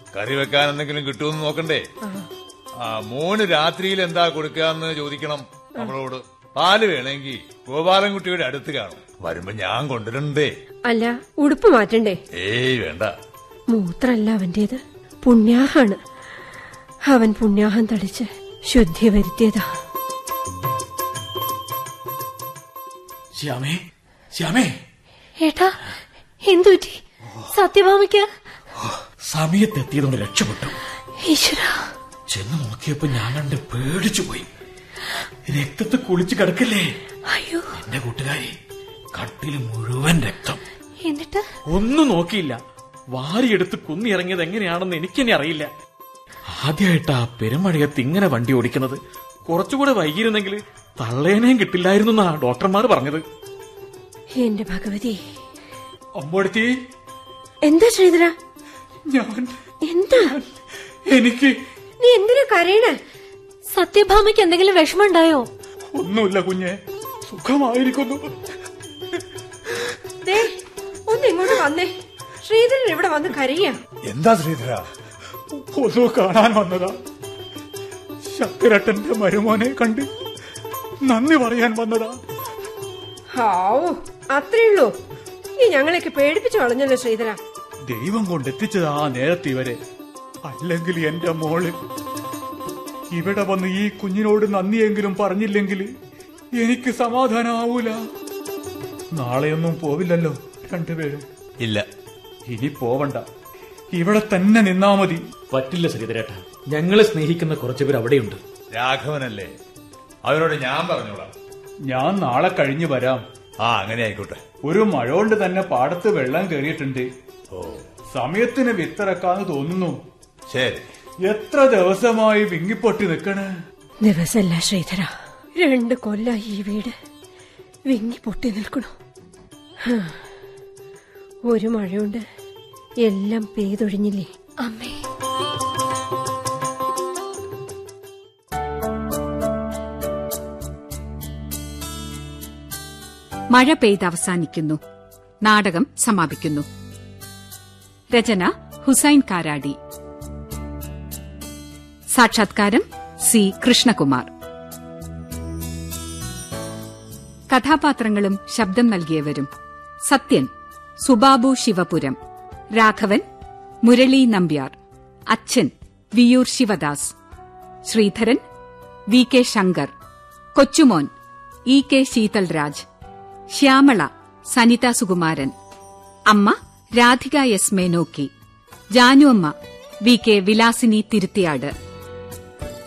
കറി വെക്കാൻ എന്തെങ്കിലും കിട്ടുമെന്ന് നോക്കണ്ടേ ആ മോന് രാത്രിയിൽ എന്താ കൊടുക്കാന്ന് ചോദിക്കണം നമ്മളോട് പാല് വേണമെങ്കിൽ ഗോപാലൻകുട്ടിയുടെ അടുത്ത് കാണും വരുമ്പോ ഞാൻ കൊണ്ടുവരണ്ടേ അല്ല ഉടുപ്പ് മാറ്റണ്ടേ ഏയ് വേണ്ട മൂത്രല്ല അവന്റേത് പുണ്യാഹാണ് അവൻ പുണ്യാഹം തളിച്ച് ശുദ്ധി വരുത്തിയതാ ശ്യാമേ ശ്യാമേ ഏട്ടാ എന്തുപറ്റി സത്യഭാമയ്ക്ക് സമയത്തെത്തിയതുകൊണ്ട് രക്ഷപ്പെട്ടു ഈശ്വര ചെന്ന് നോക്കിയപ്പോ ഞാൻ കണ്ട് പേടിച്ചു പോയി രക്തത്ത് കുളിച്ചു കിടക്കല്ലേ അയ്യോ എന്റെ കൂട്ടുകാരി കട്ടില് മുഴുവൻ രക്തം എന്നിട്ട് ഒന്നും നോക്കിയില്ല വാരിയെടുത്ത് കുന്നിറങ്ങിയത് എങ്ങനെയാണെന്ന് എനിക്കെന്നെ അറിയില്ല ആദ്യമായിട്ടാ പെരുമഴയത്ത് ഇങ്ങനെ വണ്ടി ഓടിക്കുന്നത് കുറച്ചുകൂടെ വൈകിയിരുന്നെങ്കിൽ തള്ളേനേം കിട്ടില്ലായിരുന്നു എന്നാ ഡോക്ടർമാർ പറഞ്ഞത് എന്റെ ഭഗവതി അമ്പോഴത്തി എന്താ ശ്രീധര ഞാൻ എന്താ എനിക്ക് നീ എന്തിനാ കരയണേ സത്യഭാമയ്ക്ക് എന്തെങ്കിലും വിഷമമുണ്ടായോ ഒന്നുമില്ല കുഞ്ഞെ സുഖമായിരിക്കുന്നു ദേ ഒന്ന് ഇങ്ങോട്ട് വന്നേ ശ്രീധരൻ ഇവിടെ വന്ന് കരയാ എന്താ ശ്രീധര ഒന്നു കാണാൻ വന്നതാ ശങ്കരട്ടന്റെ മരുമോനെ കണ്ട് നന്ദി പറയാൻ വന്നതാ ഹാവൂ അത്രേ ഉള്ളൂ നീ ഞങ്ങളെയൊക്കെ പേടിപ്പിച്ചു കളഞ്ഞല്ലോ ശ്രീധര ദൈവം കൊണ്ടെത്തിച്ചതാ ആ നേരത്തെ ഇവരെ അല്ലെങ്കിൽ എന്റെ മോള് ഇവിടെ വന്ന് ഈ കുഞ്ഞിനോട് നന്ദിയെങ്കിലും പറഞ്ഞില്ലെങ്കിൽ എനിക്ക് സമാധാനമാവൂല നാളെയൊന്നും പോവില്ലല്ലോ രണ്ടുപേരും ഇല്ല ഇനി പോവണ്ട ഇവിടെ തന്നെ നിന്നാ മതി പറ്റില്ല ശ്രീധരേട്ട ഞങ്ങളെ സ്നേഹിക്കുന്ന കുറച്ചുപേർ അവിടെയുണ്ട് രാഘവനല്ലേ അവനോട് ഞാൻ പറഞ്ഞോളാം ഞാൻ നാളെ കഴിഞ്ഞു വരാം ആ അങ്ങനെ ആയിക്കോട്ടെ ഒരു മഴ കൊണ്ട് തന്നെ പാടത്ത് വെള്ളം കയറിയിട്ടുണ്ട് ഓ സമയത്തിന് വിത്തിറക്കാന്ന് തോന്നുന്നു ശരി എത്ര ദിവസമായി വിങ്ങിപ്പൊട്ടി നിക്കണ് ദിവസല്ല ശ്രീധര രണ്ട് കൊല്ലായി ഈ വീട് വിങ്ങി പൊട്ടി നിൽക്കണു ഹാ. ഒരു മഴയുണ്ട് എല്ലാം പെയ്തൊഴിഞ്ഞില്ലേ അമ്മേ മഴ പെയ്ത് അവസാനിക്കുന്നു നാടകം സമാപിക്കുന്നു രചന ഹുസൈൻ കാരാടി സാക്ഷാത്കാരം സി കൃഷ്ണകുമാർ കഥാപാത്രങ്ങളും ശബ്ദം നൽകിയവരും സത്യൻ സുബാബു ശിവപുരം രാഘവൻ മുരളി നമ്പ്യാർ അച്ഛൻ വിയൂർ ശിവദാസ് ശ്രീധരൻ വി കെ ശങ്കർ കൊച്ചുമോൻ ഇ കെ ശീതൽരാജ് ശ്യാമള സനിത സുകുമാരൻ അമ്മ Radhika S Menokki Januamma V K Vilasini Thiruthiyad